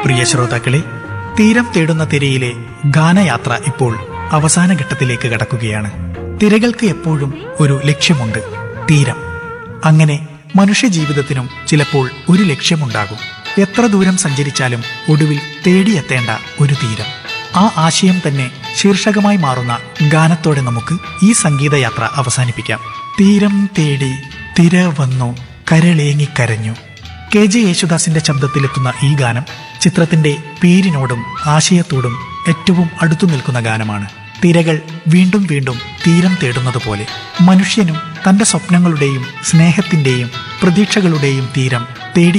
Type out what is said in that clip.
പ്രിയ ശ്രോതാക്കളെ തീരം തേടുന്ന തിരയിലെ ഗാനയാത്ര ഇപ്പോൾ അവസാന ഘട്ടത്തിലേക്ക് കടക്കുകയാണ് തിരകൾക്ക് എപ്പോഴും ഒരു ലക്ഷ്യമുണ്ട് തീരം അങ്ങനെ മനുഷ്യജീവിതത്തിനും ചിലപ്പോൾ ഒരു ലക്ഷ്യമുണ്ടാകും എത്ര ദൂരം സഞ്ചരിച്ചാലും ഒടുവിൽ തേടിയെത്തേണ്ട ഒരു തീരം ആ ആശയം തന്നെ ശീർഷകമായി മാറുന്ന ഗാനത്തോടെ നമുക്ക് ഈ സംഗീതയാത്ര അവസാനിപ്പിക്കാം തീരം തേടി തിര വന്നു കരളേങ്ങിക്കരഞ്ഞു കെ ജെ യേശുദാസിന്റെ ശബ്ദത്തിലെത്തുന്ന ഈ ഗാനം ചിത്രത്തിന്റെ പേരിനോടും ആശയത്തോടും ഏറ്റവും അടുത്തു നിൽക്കുന്ന ഗാനമാണ് തിരകൾ വീണ്ടും വീണ്ടും തീരം തേടുന്നത് പോലെ മനുഷ്യനും തന്റെ സ്വപ്നങ്ങളുടെയും സ്നേഹത്തിന്റെയും പ്രതീക്ഷകളുടെയും തീരം തേടി